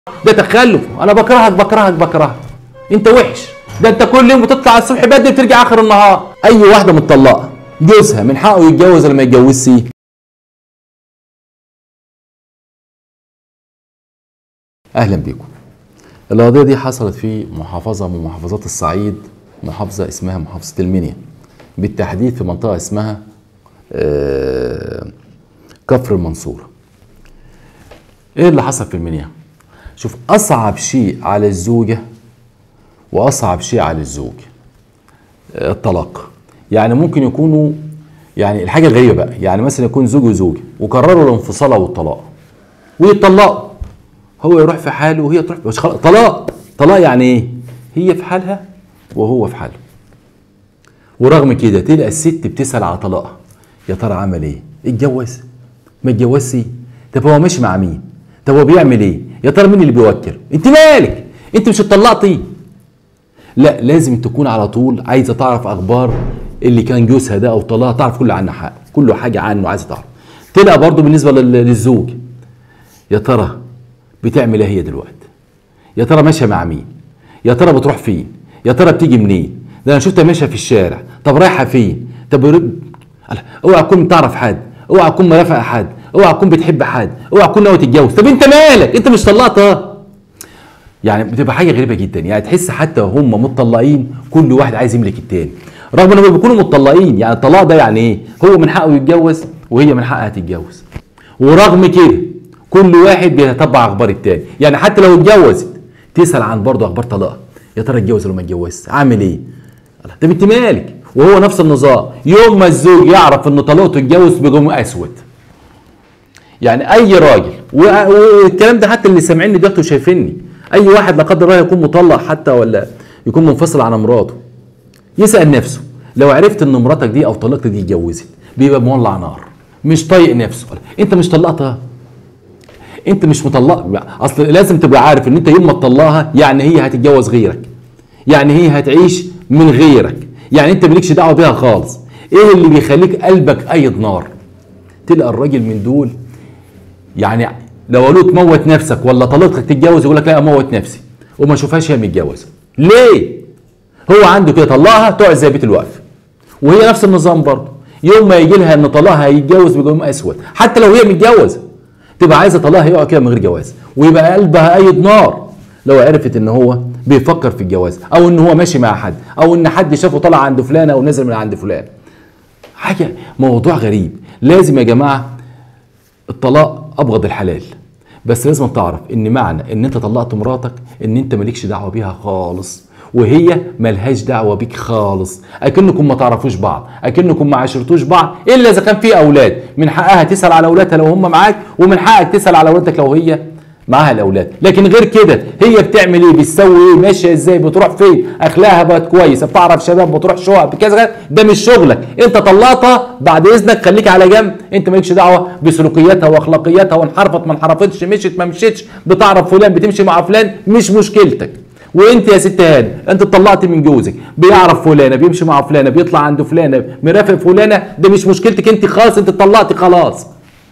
ده تخلف انا بكرهك بكرهك بكرهك انت وحش ده انت كل يوم بتطلع الصبح بدري بترجع اخر النهار اي واحده متطلقه جوزها من حقه يتجوز ولا ما يتجوزش اهلا بيكم القضيه دي حصلت في محافظه من محافظات الصعيد محافظه اسمها محافظه المنيا بالتحديد في منطقه اسمها آه، كفر المنصوره ايه اللي حصل في المنيا شوف اصعب شيء على الزوجه واصعب شيء على الزوج آه، الطلاق يعني ممكن يكونوا يعني الحاجه الغريبه بقى يعني مثلا يكون زوج وزوجه وقرروا الانفصال او الطلاق ويتطلقوا هو يروح في حاله وهي تروح مش خلاص طلاق طلاق يعني ايه هي في حالها وهو في حاله ورغم كده تلقى الست بتسال على طلاقها يا ترى عمل ايه اتجوز ما اتجوزش طب هو ماشي مع مين طب هو بيعمل ايه يا ترى مين اللي بيوكل انت مالك انت مش اتطلقتي لا لازم تكون على طول عايزه تعرف اخبار اللي كان جوزها ده او طلاق تعرف كل عنه حاجه كل حاجه عنه عايزه تعرف تلقى برضه بالنسبه لل- للزوج يا ترى بتعمل ايه هي دلوقتي يا ترى ماشيه مع مين يا ترى بتروح فين يا ترى بتيجي منين ده انا شفتها ماشيه في الشارع طب رايحه فين طب يرد- ألا، اوعى تكون تعرف حد اوعى تكون مرافقه حد اوعى تكون بتحب حد اوعى تكون ناوي تتجوز طب انت مالك انت مش طلقتها يعني بتبقى حاجه غريبه جدا يعني تحس حتى هم متطلقين كل واحد عايز يملك التاني رغم انهم بيكونوا متطلقين يعني الطلاق ده يعني ايه هو من حقه يتجوز وهي من حقها تتجوز ورغم كده كل واحد بيتبع اخبار التاني يعني حتى لو اتجوزت تسال عن برضه اخبار طلاقها يا ترى اتجوز ولا ما اتجوزش عامل ايه الله، طب انت مالك وهو نفس النظام يوم ما الزوج يعرف ان طليقته اتجوز بيقوم اسود يعني اي راجل و- والكلام ده حتى اللي سامعيني دلوقتي وشايفيني اي واحد لا قدر الله يكون مطلق حتى ولا يكون منفصل عن مراته يسال نفسه لو عرفت ان مراتك دي او طليقتك دي اتجوزت بيبقى مولع نار مش طايق نفسه انت مش طلقتها انت مش مطلق اصل لازم تبقى عارف ان انت يوم ما تطلقها يعني هي هتتجوز غيرك يعني هي هتعيش من غيرك يعني انت مالكش دعوه بيها خالص ايه اللي بيخليك قلبك ايض نار تلقى الراجل من دول يعني لو قالوا تموت نفسك ولا طليقتك تتجوز يقول لك لا اموت نفسي وما اشوفهاش هي متجوزه ليه هو عنده كده طلقها تقعد زي بيت الوقف وهي نفس النظام برضه يوم ما يجي لها ان طلاقها هيتجوز بيقوم اسود حتى لو هي متجوزه تبقى عايزه طلاقها يقع كده من غير جواز ويبقى قلبها ايد نار لو عرفت ان هو بيفكر في الجواز او ان هو ماشي مع حد او ان حد شافه طلع عند فلان او نزل من عند فلان حاجه موضوع غريب لازم يا جماعه الطلاق ابغض الحلال بس لازم تعرف ان معنى ان انت طلقت مراتك ان انت مالكش دعوه بيها خالص وهي ملهاش دعوه بيك خالص اكنكم ما تعرفوش بعض اكنكم ما عاشرتوش بعض الا اذا كان في اولاد من حقها تسال على اولادها لو هم معاك ومن حقك تسال على اولادك لو هي معاها الاولاد لكن غير كده هي بتعمل ايه بتسوي ايه ماشيه ازاي بتروح فين اخلاقها بقت كويسه بتعرف شباب بتروح شقق بكذا ده مش شغلك انت طلقتها بعد اذنك خليك على جنب انت مالكش دعوه بسلوكياتها واخلاقياتها وانحرفت ما انحرفتش مشيت ما مشيتش بتعرف فلان بتمشي مع فلان مش مشكلتك وانت يا ست هاني انت اتطلقت من جوزك بيعرف فلانه بيمشي مع فلانه بيطلع عند فلانه مرافق فلانه ده مش مشكلتك انت خلاص انت اتطلقتي خلاص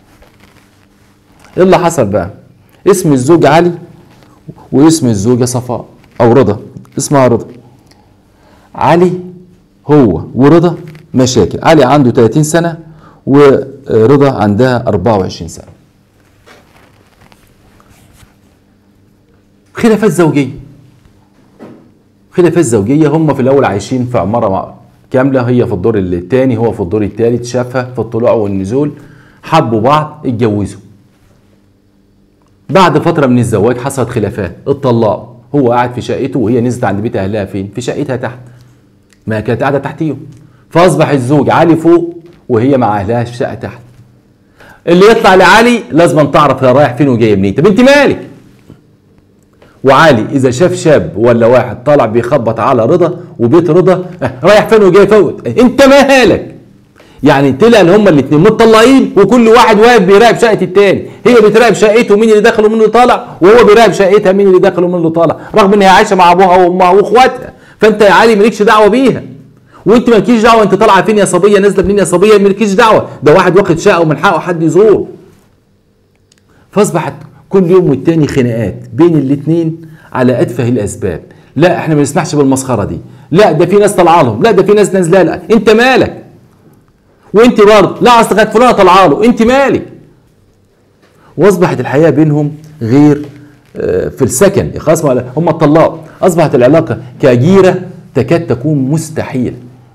ايه اللي حصل بقى اسم الزوج علي واسم الزوجه صفاء او رضا اسمها رضا علي هو ورضا مشاكل علي عنده 30 سنه ورضا عندها 24 سنه خلافات زوجيه خلافات زوجيه هم في الاول عايشين في عماره مع- كامله هي في الدور الثاني هو في الدور الثالث شافها في الطلوع والنزول حبوا بعض اتجوزوا بعد فتره من الزواج حصلت خلافات اتطلقوا هو قاعد في شقته وهي نزلت عند بيت اهلها فين في شقتها تحت ما كانت قاعده تحتيهم فاصبح الزوج عالي فوق وهي مع اهلها في شقه تحت اللي يطلع لعلي لازم تعرف هي رايح فين وجاي منين طب انت مالك وعلي اذا شاف شاب ولا واحد طالع بيخبط على رضا وبيت رضا اه، رايح فين وجاي فوت انت مالك يعني تلاقي ان هما الاثنين متطلقين وكل واحد واقف بيراقب شقه التاني هي بتراقب شقته مين اللي داخل ومين اللي طالع وهو بيراقب شقتها مين اللي داخل ومين اللي طالع رغم ان هي عايشه مع ابوها وامها واخواتها فانت يا علي مالكش دعوه بيها وانت مالكيش دعوه انت طالعه فين يا صبيه نازله منين يا صبيه مالكيش دعوه ده واحد واخد شقه ومن حقه حد يزور فاصبحت كل يوم والتاني خناقات بين الاتنين على اتفه الاسباب لا احنا ما نسمحش بالمسخره دي لا ده في ناس طالعه لهم لا ده في ناس نازله لا انت مالك وانت برضه لا اصل كانت فلانه طالعه له انت مالك واصبحت الحياه بينهم غير آه، في السكن خلاص ما- هم اتطلقوا اصبحت العلاقه كجيره تكاد تكون مستحيله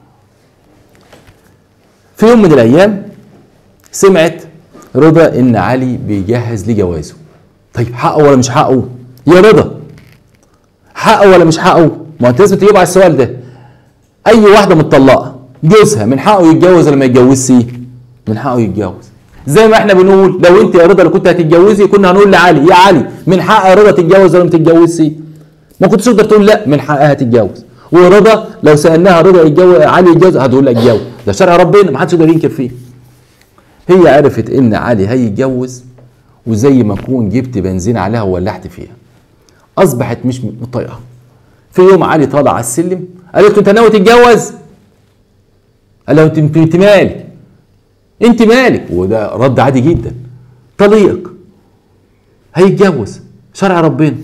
في يوم من الايام سمعت رضا ان علي بيجهز لجوازه طيب حقه ولا مش حقه يا رضا حقه ولا مش حقه ما انت لازم تجاوب على السؤال ده اي واحده متطلقه جوزها من حقه يتجوز ولا ما يتجوزش من حقه يتجوز زي ما احنا بنقول لو انت يا رضا اللي كنت هتتجوزي كنا هنقول لعلي يا علي من حق يا رضا تتجوز ولا ما تتجوزش ما كنتش تقدر تقول لا من حقها تتجوز ورضا لو سالناها رضا يتجوز علي يتجوز هتقول لك اتجوز ده شرع ربنا ما حدش يقدر ينكر فيه هي عرفت ان علي هيتجوز وزي ما اكون جبت بنزين عليها وولعت فيها اصبحت مش مطيقه في يوم علي طالع على السلم قالت له انت ناوي تتجوز قال له انت انت انت مالك انت مالك وده رد عادي جدا طليق هيتجوز شرع ربنا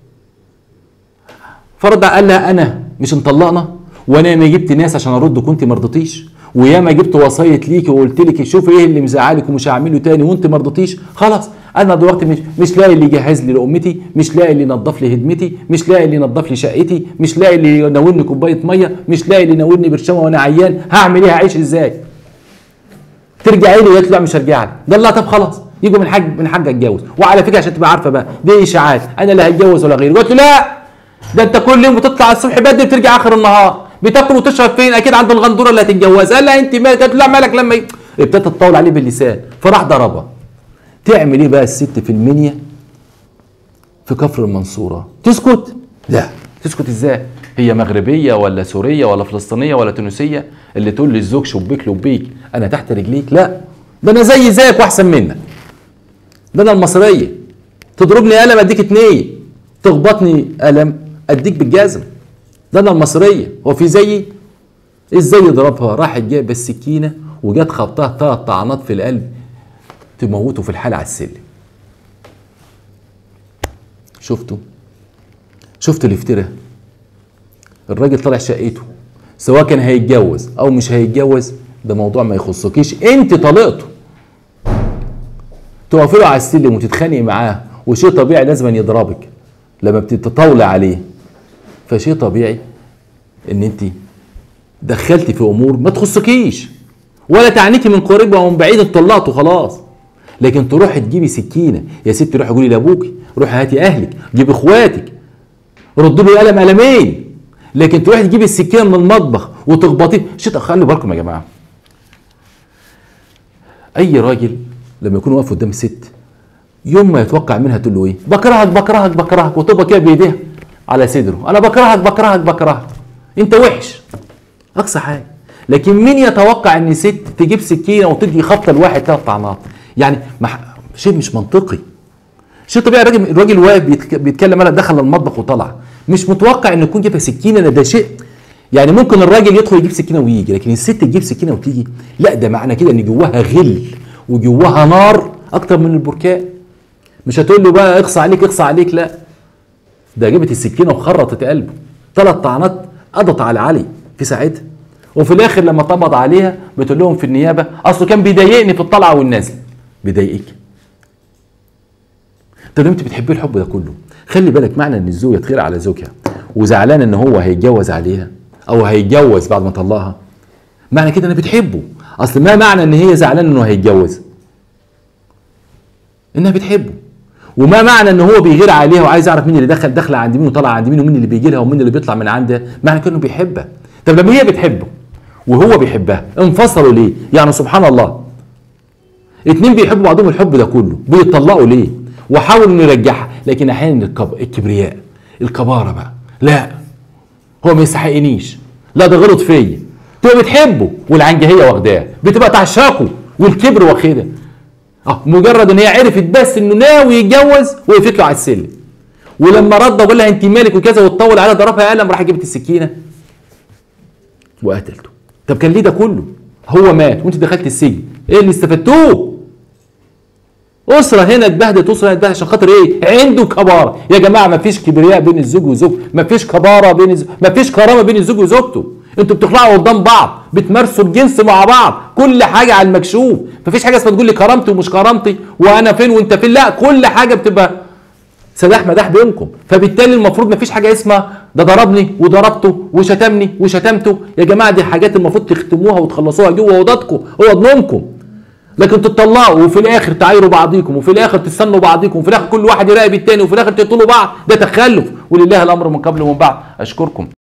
فرد قال لها انا مش انطلقنا وانا ما جبت ناس عشان ارد كنت ما رضيتيش وياما جبت وصايت ليكي وقلت لك شوفي ايه اللي مزعلك ومش هعمله تاني وانت ما رضيتيش خلاص انا دلوقتي مش مش لاقي اللي يجهز لي لامتي مش لاقي اللي ينظف لي هدمتي مش لاقي اللي ينظف لي شقتي مش لاقي اللي يناولني كوبايه ميه مش لاقي اللي يناولني برشامه وانا عيان هعمل ايه هعيش ازاي ترجعي لي قالت لا مش هرجع لك قال لا طب خلاص يجوا من حاج من حاج اتجوز وعلى فكره عشان تبقى عارفه بقى دي اشاعات انا لا هتجوز ولا غيري قلت له لا ده انت كل يوم بتطلع الصبح بدري بترجع اخر النهار بتاكل وتشرب فين اكيد عند الغندوره اللي هتتجوز قال لا انت مالك قالت له لا مالك لما ي... ابتدت تطول عليه باللسان فراح ضربها تعمل ايه بقى الست في المنيا في كفر المنصوره تسكت لا تسكت ازاي هي مغربيه ولا سوريه ولا فلسطينيه ولا تونسيه اللي تقول للزوج شبيك لبيك انا تحت رجليك لا ده انا زي زيك واحسن منك ده انا المصريه تضربني قلم اديك اتنين تخبطني قلم اديك بالجزم ده انا المصريه هو في زيي ازاي يضربها راحت جايبه السكينه وجت خبطها ثلاث طعنات في القلب تموته في الحال على السلم شفتوا شفتوا الافتراء الراجل طالع شقته سواء كان هيتجوز او مش هيتجوز ده موضوع ما يخصكيش انت طلقته تقفي له على السلم وتتخانقي معاه وشيء طبيعي لازم يضربك لما بتتطاولي عليه فشيء طبيعي ان انت دخلتي في امور ما تخصكيش ولا تعنيكي من قريب او من بعيد اتطلقتوا خلاص لكن تروحي تجيبي سكينه يا ست روحي قولي لابوكي روحي هاتي اهلك جيبي اخواتك ردوا لي قلم قلمين لكن تروحي تجيبي السكينه من المطبخ وتخبطيه شيء خلي بالكم يا جماعه اي راجل لما يكون واقف قدام الست يوم ما يتوقع منها تقول له ايه بكرهك بكرهك بكرهك وتبقى كده بايديها على صدره انا بكرهك بكرهك بكرهك انت وحش اقصى حاجه لكن مين يتوقع ان ست تجيب سكينه وتدي خبطه لواحد ثلاث طعنات يعني مح... شيء مش منطقي شيء طبيعي الراجل الراجل واقف بيتك... بيتكلم انا دخل المطبخ وطلع مش متوقع ان يكون جايبه سكينه ده, ده شيء يعني ممكن الراجل يدخل يجيب سكينه ويجي لكن الست تجيب سكينه وتيجي لا ده معنى كده ان جواها غل وجواها نار اكتر من البركاء مش هتقول له بقى اقصى عليك اقصى عليك لا ده جابت السكينه وخرطت قلبه ثلاث طعنات قضت على علي في ساعتها وفي الاخر لما طبض عليها بتقول لهم في النيابه اصله كان بيضايقني في الطلعه والنازله بيضايقك طب انت بتحبي الحب ده كله خلي بالك معنى ان الزوجه تغير على زوجها وزعلان ان هو هيتجوز عليها او هيتجوز بعد ما طلقها معنى كده انها بتحبه اصل ما معنى ان هي زعلانه انه هيتجوز انها بتحبه وما معنى ان هو بيغير عليها وعايز يعرف مين اللي دخل داخله عند مين وطلع عند مين ومين اللي بيجي لها ومين اللي بيطلع من عندها معنى كده انه بيحبها طب لما هي بتحبه وهو بيحبها انفصلوا ليه يعني سبحان الله اتنين بيحبوا بعضهم الحب ده كله بيتطلقوا ليه وحاولوا انه يرجعها لكن احيانا الكب... الكبرياء الكباره بقى لا هو ما يستحقنيش لا ده غلط فيا تبقى بتحبه والعنجهيه واخداه بتبقى تعشقه والكبر واخدها اه مجرد ان هي عرفت بس انه ناوي يتجوز وقفت له على السلم ولما رد وقال لها انت مالك وكذا وتطول عليها ضربها قلم راح جابت السكينه وقتلته طب كان ليه ده كله هو مات وانت دخلت السجن ايه اللي استفدتوه اسره هنا اتبهدلت اسره هنا اتبهدلت عشان خاطر ايه عنده كباره يا جماعه ما فيش كبرياء بين الزوج وزوجته ما فيش كباره بين الز... ما فيش كرامه بين الزوج وزوجته انتوا بتخلعوا قدام بعض بتمارسوا الجنس مع بعض كل حاجه على المكشوف ما فيش حاجه اسمها تقول لي كرامتي ومش كرامتي وانا فين وانت فين لا كل حاجه بتبقى سداح مداح بينكم فبالتالي المفروض ما فيش حاجه اسمها ده ضربني وضربته وشتمني وشتمته يا جماعه دي حاجات المفروض تختموها وتخلصوها جوه اوضتكم اوض نومكم لكن تطلعوا وفي الاخر تعايروا بعضيكم وفي الاخر تستنوا بعضيكم وفي الاخر كل واحد يراقب التاني وفي الاخر تقتلوا بعض ده تخلف ولله الامر من قبل ومن بعد اشكركم